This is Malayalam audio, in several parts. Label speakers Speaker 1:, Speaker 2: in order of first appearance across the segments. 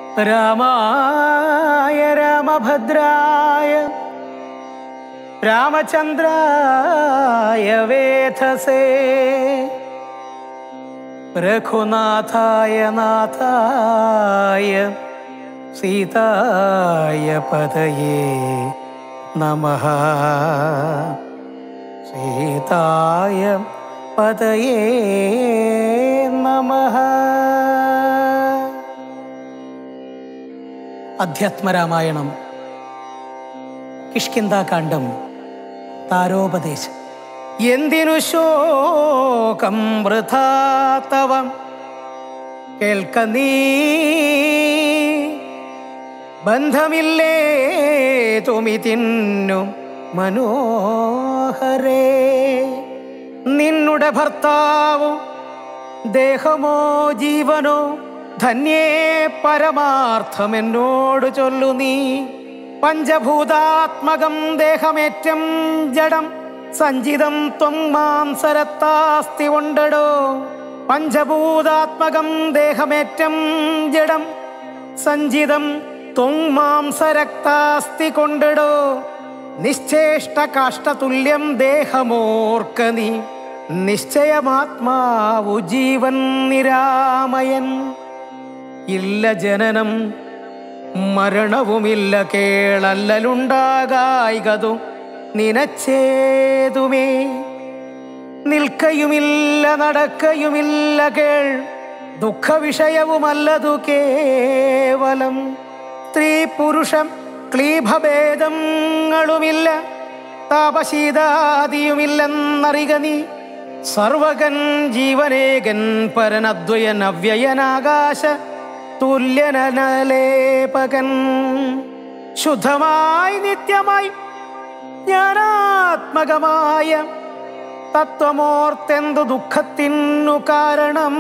Speaker 1: രാമായ രാമഭദ്രായ രാമചന്ദ്രായ വേധസേ രഘുനാഥായ നാഥായ സീതായ പതയേ നമഃ സീതായ പതയേ നമഃ അധ്യാത്മരാമായണം കിഷ്കിന്താകാന്ഡം താരോപദേശം എന്തിനു ശോകം വൃഥാതവം കേൾക്ക നീ ബന്ധമില്ലേ തുമി തിന്നു മനോഹരേ നിന്നുടെ ഭർത്താവും ദേഹമോ ജീവനോ ധന്യേ പരമാർത്ഥം എന്നോട് ചൊല്ലു നീ പഞ്ചഭൂതാത്മകം ദേഹമേറ്റം ജഡം സഞ്ചിതം ത്വം മാംസരത്താസ്തി കൊണ്ടടോ പഞ്ചഭൂതാത്മകം ദേഹമേറ്റം ജഡം സഞ്ചിതം ത്വം മാംസരക്താസ്തി കൊണ്ടടോ നിശ്ചേഷ്ട കാഷ്ടതുല്യം ദേഹമോർക്ക നീ നിശ്ചയമാത്മാവു ജീവൻ നിരാമയൻ ഇല്ല ജനനം മരണവുമില്ല കേളല്ലലുണ്ടാകായികതു നിനച്ചേതുമേ നിൽക്കയുമില്ല നടക്കയുമില്ല കേൾ ദുഃഖ വിഷയവുമല്ലതു കേവലം സ്ത്രീ പുരുഷം ക്ലീഭഭേദങ്ങളുമില്ല താപശീതാദിയുമില്ലെന്നറിക നീ സർവകൻ ജീവനേകൻ പരനദ്വയൻ അവ്യയനാകാശ തുല്യനലേപകൻ ശുദ്ധമായി നിത്യമായി ജ്ഞാനാത്മകമായ തത്വമോർത്തെന്തു ദുഃഖത്തിനു കാരണം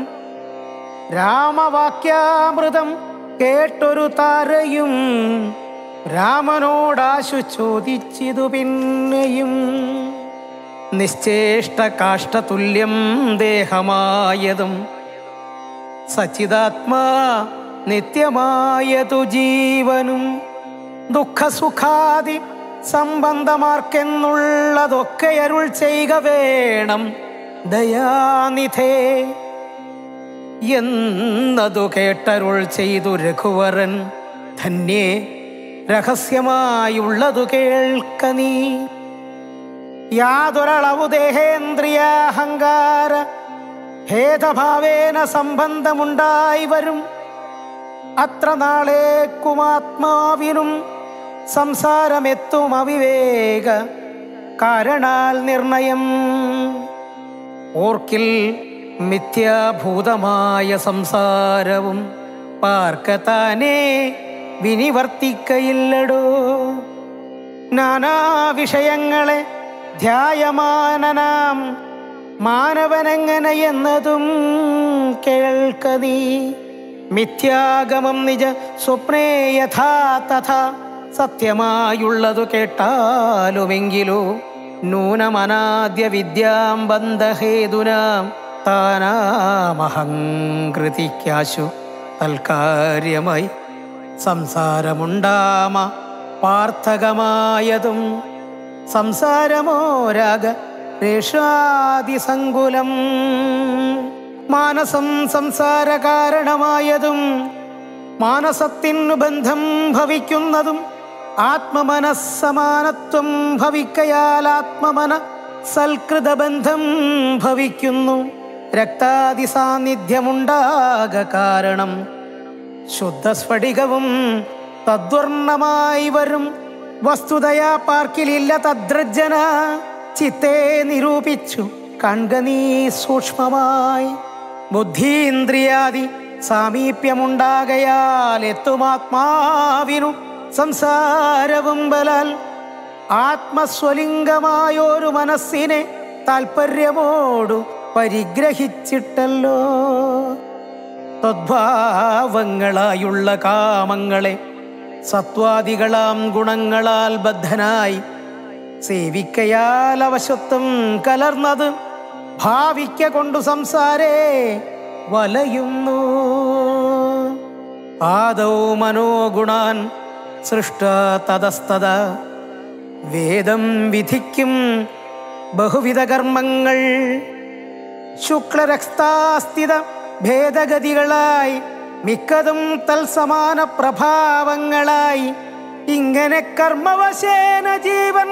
Speaker 1: രാമവാക്യാമൃതം കേട്ടൊരു താരയും രാമനോടാശു ചോദിച്ചിതു പിന്നെയും നിശ്ചേഷ്ട കാഷ്ടതുല്യം ദേഹമായതും സച്ചിതാത്മാ നിത്യമായതു ജീവനും ദുഃഖസുഖാദി സംബന്ധമാർക്കെന്നുള്ളതൊക്കെ അരുൾ ചെയ്യുക വേണം ദയാനിധേ എന്നതു കേട്ടരുൾ ചെയ്തു രഘുവരൻ ധന്യേ രഹസ്യമായുള്ളതു കേൾക്ക നീ യാതൊരളവു ദേഹേന്ദ്രിയാഹങ്കാര ഭേദഭാവേന സംബന്ധമുണ്ടായി വരും അത്ര നാളേക്കുമാത്മാവിനും സംസാരമെത്തും അവിവേക കാരണാൽ നിർണയം ഓർക്കിൽ മിഥ്യാഭൂതമായ സംസാരവും പാർക്കത്താനേ വിനിവർത്തിക്കയില്ലടോ നാനാ വിഷയങ്ങളെ ധ്യായമാനനാം മാനവനെങ്ങനെ എന്നതും കേൾക്ക നീ മിഥ്യാഗമം നിജ സ്വപ്നേ യഥാ തഥാ സത്യമായുള്ളതു കേട്ടാലുമെങ്കിലോ നൂനമനാദ്യ വിദ്യാം ബന്ധഹേതുനാം താനാമഹങ്കൃതിക്കാശു തൽക്കാര്യമായി സംസാരമുണ്ടാമ പാർത്ഥകമായതും സംസാരമോ രാഗ രേഷാദിസങ്കുലം മാനസം സംസാര കാരണമായതും മാനസത്തിനു ബന്ധം ഭവിക്കുന്നതും ആത്മമനസ്സമാനത്വം ഭവിക്കയാൽ ആത്മമന സൽകൃതബന്ധം ഭവിക്കുന്നു രക്താദി സാന്നിധ്യമുണ്ടാക കാരണം ശുദ്ധസ്ഫടികവും തദ്വർണമായി വരും വസ്തുതയാ പാർക്കിലില്ല തദ്രജന ചിത്തെ നിരൂപിച്ചു കൺക നീ സൂക്ഷ്മമായി ബുദ്ധീന്ദ്രിയാദി സാമീപ്യമുണ്ടാകയാൽ എത്തുമാത്മാവിനു സംസാരവും ബലാൽ ആത്മസ്വലിംഗമായൊരു മനസ്സിനെ താൽപ്പര്യമോടു പരിഗ്രഹിച്ചിട്ടല്ലോ തദ്ഭാവങ്ങളായുള്ള കാമങ്ങളെ സത്വാദികളാം ഗുണങ്ങളാൽ ബദ്ധനായി സേവിക്കയാൽ അവശത്വം കലർന്നത് ഭാവിക്ക കൊണ്ടു സംസാരേ വലയുന്നു ആദൗ മനോഗുണാൻ സൃഷ്ട തതസ്തത വേദം വിധിക്കും ബഹുവിധ കർമ്മങ്ങൾ ശുക്ലരക്താസ്ഥിത ഭേദഗതികളായി മിക്കതും തൽസമാന പ്രഭാവങ്ങളായി ഇങ്ങനെ കർമ്മവശേന ജീവൻ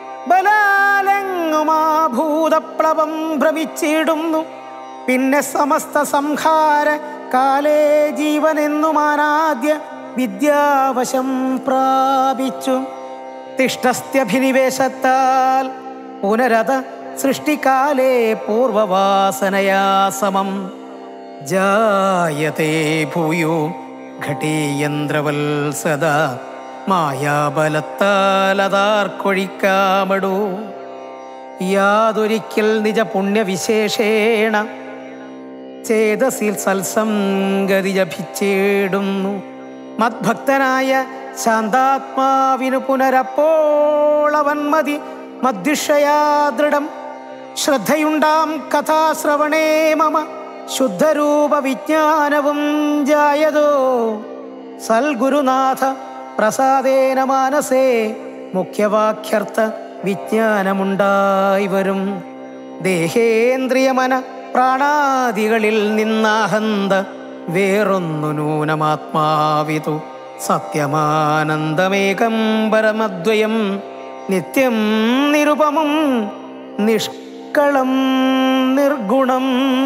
Speaker 1: ബലാലങ്ങുമാഭൂതപ്ലവം ഭ്രമിച്ചിടുന്നു പിന്നെ സമസ്ത സംഹാര കാലേ ജീവനെന്നുമാനാദ്യ വിദ്യാവശം പ്രാപിച്ചു തിഷ്ടസ്ഥ്യഭിനിവേശത്താൽ പുനരത സൃഷ്ടികാലേ പൂർവവാസനയാ സമം ജായത്തെ ഭൂയോ ഘടീയന്ത്രവൽ സദാ മായാബലത്താൽ അതാർക്കൊഴിക്കാമടൂ യാതൊരിക്കൽ നിജ പുണ്യവിശേഷേണ ചേതസിൽ സൽസംഗതി ജപിച്ചേടുന്നു മദ്ഭക്തനായ ശാന്താത്മാവിനു പുനരപ്പോളവൻ മതി മദ്ദിഷയാ ദൃഢം ശ്രദ്ധയുണ്ടാം കഥാശ്രവണേ മമ ശുദ്ധരൂപ വിജ്ഞാനവും ജായതോ സൽഗുരുനാഥ പ്രസാദേന മാനസേ മുഖ്യവാക്യർത്ഥ വിജ്ഞാനമുണ്ടായി വരും ദേഹേന്ദ്രിയമന പ്രാണാദികളിൽ നിന്നാഹന്ത വേറൊന്നു നൂനമാത്മാവിതു സത്യമാനന്ദമേകം പരമദ്വയം നിത്യം നിരുപമം നിഷ്കളം നിർഗുണം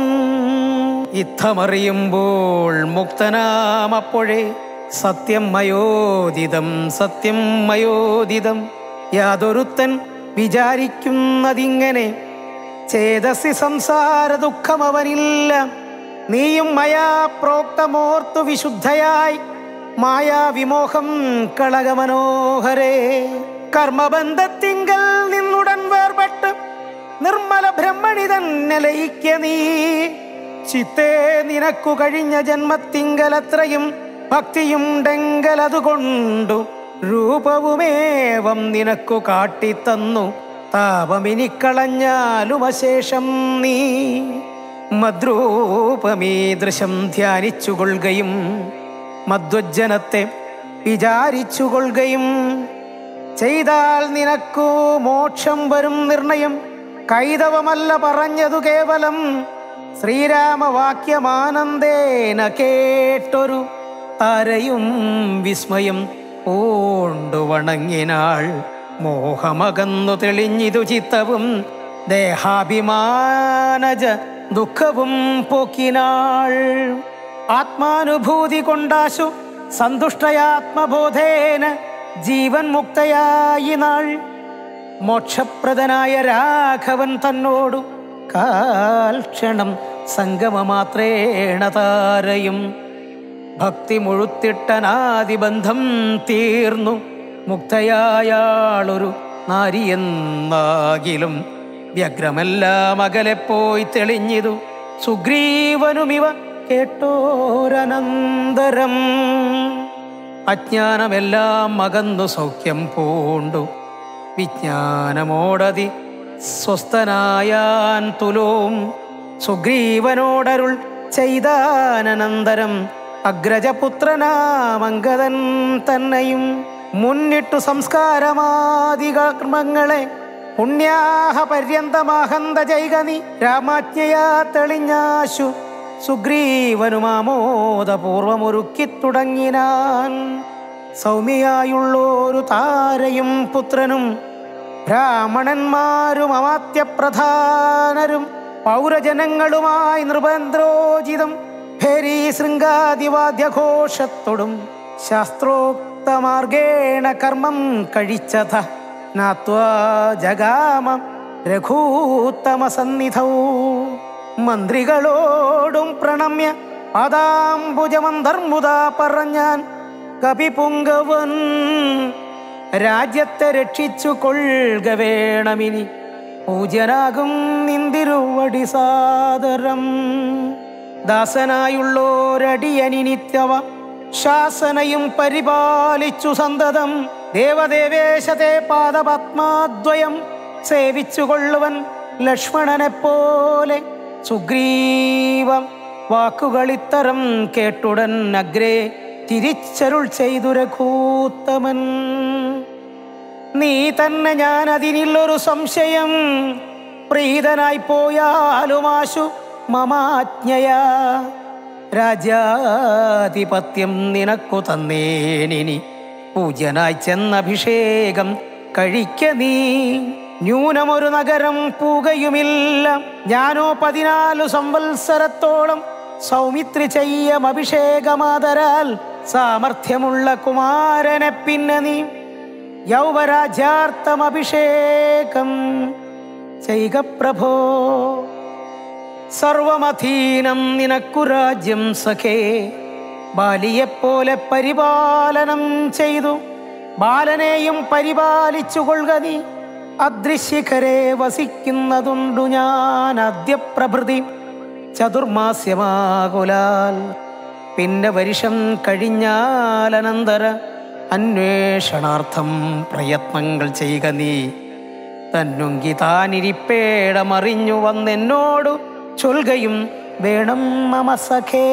Speaker 1: ഇത്തമറിയുമ്പോൾ മുക്തനാമപ്പോഴേ സത്യം മയോദിതം സത്യം മയോദിതം യാതൊരുത്തൻ വിചാരിക്കുന്നതിങ്ങനെ ചേതസി സംസാര ദുഃഖം അവനില്ല നീയും മയാ പ്രോക്തമോർത്തു വിശുദ്ധയായി മായാവിമോഹം കളകമനോഹരേ കർമ്മബന്ധത്തിങ്കൽ നിന്നുടൻ വേർപെട്ട് നിർമ്മല ബ്രഹ്മണി തന്നെ ലയിക്ക നീ ചിത്തേ നിനക്കു കഴിഞ്ഞ ജന്മത്തിങ്കലത്രയും ഭക്തിയുണ്ടെങ്കലതുകൊണ്ടു രൂപവുമേവം നിനക്കു കാട്ടിത്തന്നു താപമിനിക്കളഞ്ഞാലും അശേഷം നീ മദ്രൂപമീദൃശം ധ്യാനിച്ചുകൊള്ളുകയും മധ്വജ്ജനത്തെ വിചാരിച്ചുകൊള്ളുകയും ചെയ്താൽ നിനക്കു മോക്ഷം വരും നിർണയം കൈതവമല്ല പറഞ്ഞതു കേവലം ശ്രീരാമവാക്യമാനന്ദേന കേട്ടൊരു താരയും വിസ്മയം പൂണ്ടു വണങ്ങിനാൾ മോഹമകന്നു തെളിഞ്ഞിതു ചിത്തവും ദേഹാഭിമാനജ ദുഃഖവും പോക്കിനാൾ ആത്മാനുഭൂതി കൊണ്ടാശു സന്തുഷ്ടയാത്മബോധേന ജീവൻ മുക്തയായി നാൾ മോക്ഷപ്രദനായ രാഘവൻ തന്നോടു കാൽക്ഷണം സംഗമമാത്രേണ താരയും ഭക്തി മുഴുത്തിട്ടനാദിബന്ധം തീർന്നു മുക്തയായാളൊരു നാരിയെന്നാകിലും വ്യഗ്രമെല്ലാം അകലെ പോയി തെളിഞ്ഞിതു സുഗ്രീവനുമിവ കേട്ടോരനന്തരം അജ്ഞാനമെല്ലാം അകന്നു സൗഖ്യം പൂണ്ടു വിജ്ഞാനമോടതി സ്വസ്ഥനായാൻ തുലോം സുഗ്രീവനോടരുൾ ചെയ്താനന്തരം അഗ്രജപുത്രനാമംഗതൻ തന്നെയും മുന്നിട്ടു സംസ്കാരമാദി കർമ്മങ്ങളെ പുണ്യാഹ പര്യന്തമാഹന്ത ജൈകനി രാമാജ്ഞയാ തെളിഞ്ഞാശു സുഗ്രീവനുമാമോദപൂർവമൊരുക്കി തുടങ്ങിനാൻ സൗമ്യയായുള്ളൊരു താരയും പുത്രനും ബ്രാഹ്മണന്മാരും അമാത്യപ്രധാനരും പൗരജനങ്ങളുമായി നൃപേന്ദ്രോചിതം ഭേരീ ശൃംഗാദിവാദ്യഘോഷത്തോടും ശാസ്ത്രോക്തമാർഗേണ കർമ്മം കഴിച്ചത നാത്വാ ജഗാമ രഘൂത്തമസന്നിധൗ മന്ത്രികളോടും പ്രണമ്യ പാദാംബുജമന്തർമുതാ പറഞ്ഞാൻ കപിപുങ്കവൻ രാജ്യത്തെ രക്ഷിച്ചു കൊള്ളുക വേണമിനി പൂജ്യനാകും നിന്തിരുവടി സാദരം ദാസനായുള്ളോരടിയനി നിത്യവ ശാസനയും പരിപാലിച്ചു സന്തതം ദേവദേവേശത്തെ പാദപത്മാദ്വയം സേവിച്ചുകൊള്ളുവൻ ലക്ഷ്മണനെ പോലെ സുഗ്രീവം വാക്കുകളിത്തരം കേട്ടുടൻ അഗ്രേ തിരിച്ചരുൾ ചെയ്തു രഘൂത്തമൻ നീ തന്നെ ഞാൻ അതിനുള്ളൊരു സംശയം പ്രീതനായി പോയാലുമാശു മമാജ്ഞയാ രാജാധിപത്യം നിനക്കു തന്നേനിനി പൂജനായി ചെന്നഭിഷേകം കഴിക്ക നീ ന്യൂനമൊരു നഗരം പൂകയുമില്ല ഞാനോ പതിനാലു സംവത്സരത്തോളം സൗമിത്രി ചെയ്യം അഭിഷേകമാതരാൽ സാമർഥ്യമുള്ള കുമാരനെ പിന്നെ നീ യൗവരാജ്യാർത്ഥം അഭിഷേകം ചെയ്ക പ്രഭോ സർവമധീനം നിനക്കു രാജ്യം സഖേ ബാലിയെപ്പോലെ പരിപാലനം ചെയ്തു ബാലനെയും പരിപാലിച്ചു കൊള്ളുക നീ അദൃശ്യഖരെ വസിക്കുന്നതുണ്ടു ഞാൻ അദ്യപ്രഭൃതി ചതുർമാസ്യമാകുലാൽ പിന്നെ വരുഷം കഴിഞ്ഞാലനന്തര അന്വേഷണാർത്ഥം പ്രയത്നങ്ങൾ ചെയ്യുക നീ തന്നുങ്കി താനിരിപ്പേടമറിഞ്ഞു വന്നെന്നോടു ചൊൽകയും വേണം മമ സഖേ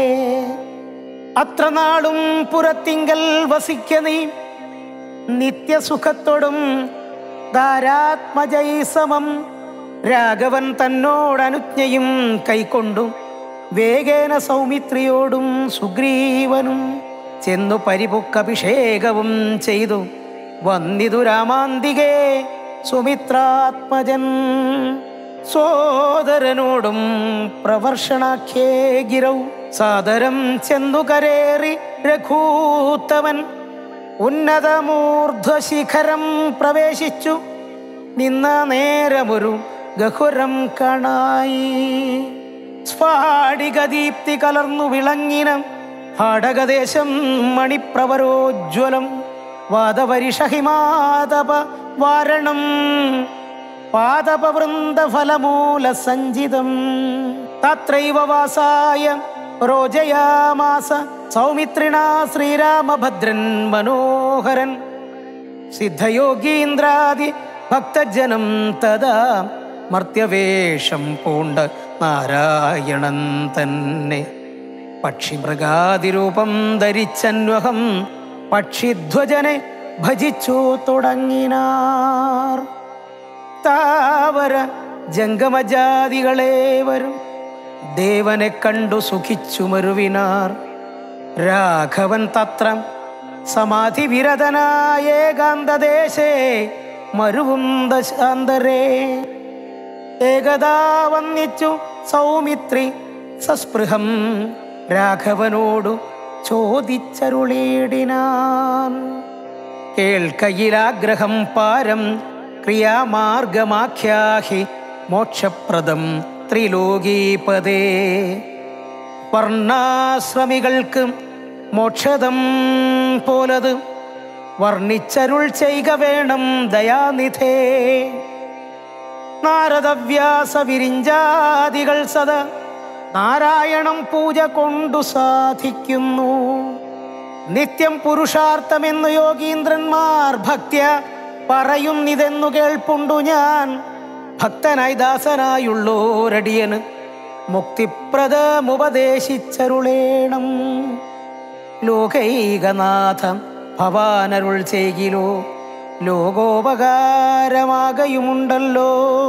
Speaker 1: അത്ര നാളും പുറത്തിങ്കൽ വസിക്ക നീ നിത്യസുഖത്തോടും ധാരാത്മജൈ സമം രാഘവൻ തന്നോടനുജ്ഞയും കൈക്കൊണ്ടു വേഗേന സൗമിത്രിയോടും സുഗ്രീവനും ചെന്നു പരിപുക്കഭിഷേകവും ചെയ്തു വന്നിതു രാമാന്തികേ സുമിത്രാത്മജൻ സോദരനോടും പ്രവർഷണാഖ്യേ ഗിരൗ സാദരം ചെന്നു കരേറി രഘൂത്തമൻ ഉന്നതമൂർധ്വശിഖരം പ്രവേശിച്ചു നിന്ന നേരമൊരു ഗഹുരം കാണായി സ്ഫാടികദീപ്തി കലർന്നു വിളങ്ങിന ഹാടകദേശം മണിപ്രവരോജ്വലം വാദപരിഷഹിമാതപ വാരണം പാദപവൃന്ദഫലമൂല സഞ്ചിതം തത്രൈവ വാസായ രോജയാമാസ സൗമിത്രിണ ശ്രീരാമഭദ്രൻ മനോഹരൻ സിദ്ധയോഗീന്ദ്രാദി ഭക്തജനം തഥാ മർത്യവേഷം പൂണ്ട നാരായണൻ തന്നെ പക്ഷിമൃഗാതിരൂപം ധരിച്ചന്വഹം പക്ഷിധ്വജനെ ഭജിച്ചു തുടങ്ങിനാർ താവര ജംഗമജാതികളേവരും ദേവനെ കണ്ടു സുഖിച്ചു മരുവിനാർ രാഘവൻ തത്ര സമാധി വിരതനായ ഏകാന്തദേശേ മരുവും ദശാന്തരേ ഏകദാ വന്നിച്ചു സൗമിത്രി സസ്പൃഹം രാഘവനോടു ചോദിച്ചരുളീടിനാൻ കേൾക്കയിലാഗ്രഹം പാരം ക്രിയാമാർഗമാഖ്യാഹി മോക്ഷപ്രദം ത്രിലോകീപദേ വർണ്ണാശ്രമികൾക്ക് മോക്ഷദം പോലത് വർണ്ണിച്ചരുൾ ചെയ്ക വേണം ദയാനിധേ നാരദവ്യാസ വിരിഞ്ചാദികൾ സദ നാരായണം പൂജ കൊണ്ടു സാധിക്കുന്നു നിത്യം പുരുഷാർത്ഥമെന്നു യോഗീന്ദ്രന്മാർ ഭക്ത്യ പറയുന്നിതെന്നു കേൾപ്പുണ്ടു ഞാൻ ഭക്തനായി ദാസനായുള്ളോരടിയന് മുക്തിപ്രദമുപദേശിച്ചരുളേണം ലോകൈകനാഥ ഭവാനരുൾ ചെയ്കിലോ ലോകോപകാരമാകയുമുണ്ടല്ലോ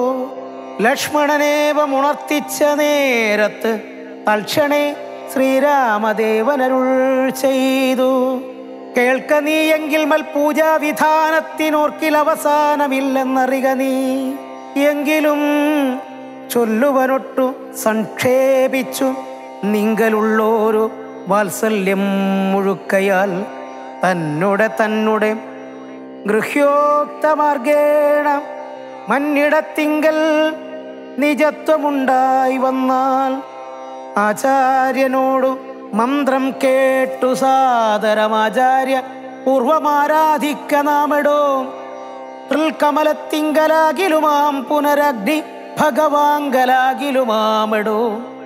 Speaker 1: ലക്ഷ്മണനേവമുണർത്തിച്ച നേരത്ത് തൽക്ഷണേ ശ്രീരാമദേവനരുൾ ചെയ്തു കേൾക്ക നീയെങ്കിൽ മൽപൂജാ വിധാനത്തിനോർക്കിൽ അവസാനമില്ലെന്നറിക നീ എങ്കിലും ചൊല്ലുവനൊട്ടു സംക്ഷേപിച്ചു നിങ്കലുള്ളോരു വാത്സല്യം മുഴുക്കയാൽ തന്നുടെ തന്നുടെ ഗൃഹ്യോക്തമാർഗേണ മന്നിടത്തിങ്കൽ നിജത്വമുണ്ടായി വന്നാൽ ആചാര്യനോടു മന്ത്രം കേട്ടു സാദരമാചാര്യ പൂർവമാരാധിക്ക നാമെടോ കമലത്തിങ്കലാകിലുമാം പുനരഗ്നി ഭഗവാങ്കലാകിലുമാമെടോ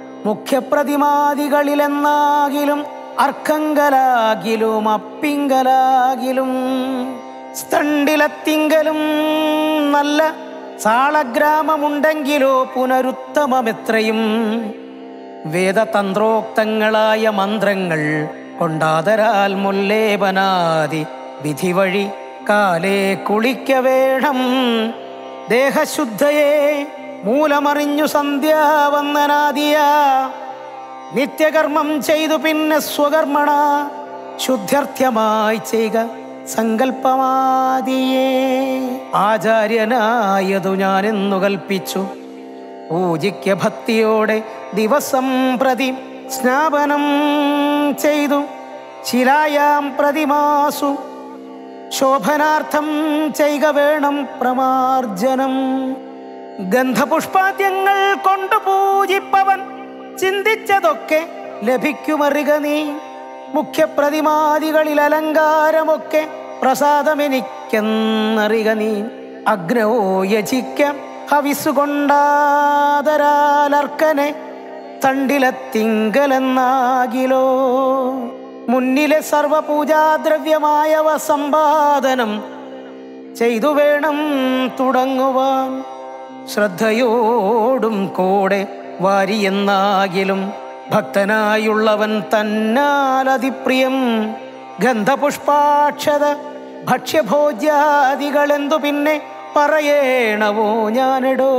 Speaker 1: മുഖ്യപ്രതിമാദികളിലെന്നാകിലും അർക്കങ്കലാകിലും അപ്പിങ്കലാകിലും സ്തണ്ടിലത്തിങ്കലും നല്ല സാളഗ്രാമമുണ്ടെങ്കിലോ പുനരുത്തമമെത്രയും വേദതന്ത്രോക്തങ്ങളായ മന്ത്രങ്ങൾ കൊണ്ടാതരാൽ മുല്ലേപനാദി വിധി വഴി കാലേ കുളിക്ക വേണം ദേഹശുദ്ധയെ മൂലമറിഞ്ഞു സന്ധ്യാവന്ദനാദിയ നിത്യകർമ്മം ചെയ്തു പിന്നെ സ്വകർമ്മണ ശുദ്ധ്യർത്ഥ്യമായി ചെയ്യുക സങ്കല്പമാദിയേ ആചാര്യനായതു ഞാനെന്നു കൽപ്പിച്ചു പൂജിക്ക ഭക്തിയോടെ ദിവസം പ്രതി സ്നാപനം ചെയ്തു ശിലായാം പ്രതിമാസു ശോഭനാർത്ഥം ചെയ്യുക വേണം പ്രമാർജനം ഗന്ധപുഷ്പാദ്യങ്ങൾ കൊണ്ട് പൂജിപ്പവൻ ചിന്തിച്ചതൊക്കെ ലഭിക്കുമറിക നീ മുഖ്യപ്രതിമാദികളിൽ അലങ്കാരമൊക്കെ പ്രസാദമെനിക്കെന്നറിക നീ അഗ്നോ യചിക്ക ഹവിസുകൊണ്ടാതരാലർക്കനെ തണ്ടിലെത്തിങ്കലെന്നാകിലോ മുന്നിലെ സർവപൂജാദ്രവ്യമായവ സമ്പാദനം ചെയ്തു വേണം തുടങ്ങുവാൻ ശ്രദ്ധയോടും കൂടെ വാരിയെന്നാകിലും ഭക്തനായുള്ളവൻ തന്നാലതിപ്രിയം ഗന്ധപുഷ്പാക്ഷത ഭക്ഷ്യഭോജ്യാദികളെന്തു പിന്നെ പറയേണവോ ഞാനിടോ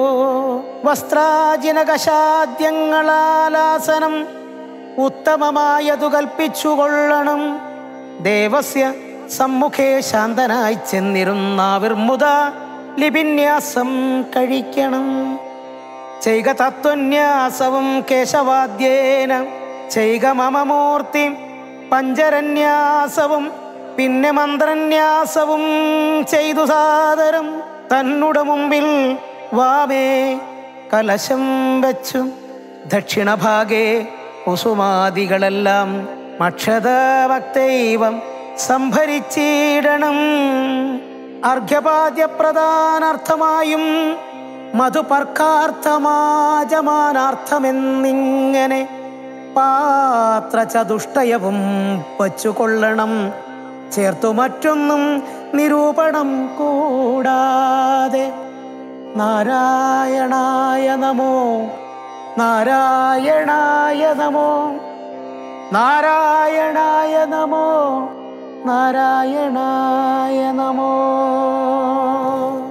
Speaker 1: വസ്ത്രാജിനകശാദ്യങ്ങളാലാസനം ഉത്തമമായതു കൽപ്പിച്ചുകൊള്ളണം ദേവസ്യ സമ്മുഖേ ശാന്തനായി ചെന്നിരുന്നാവിർമുത ലിപിന്യാസം കഴിക്കണം ചെയ്ക തത്വന്യാസവും കേശവാദ്യേന ചെയ്ക മമമൂർത്തി പഞ്ചരന്യാസവും പിന്നെ മന്ത്രന്യാസവും ചെയ്തു സാദരം തന്നുടെ മുമ്പിൽ വാമേ കലശം വെച്ചു ദക്ഷിണഭാഗേ കുസുമാദികളെല്ലാം മക്ഷതഭക്തൈവം സംഭരിച്ചിടണം അർഘ്യപാദ്യപ്രധാനാർത്ഥമായും മധുപർക്കാർത്ഥമാജമാനാർത്ഥമെന്നിങ്ങനെ പാത്രചതുഷ്ടയവും വച്ചുകൊള്ളണം ചേർത്തു മറ്റൊന്നും നിരൂപണം കൂടാതെ നാരായണായ നമോ നാരായണായ നമോ നാരായണായ നമോ നാരായണായ നമോ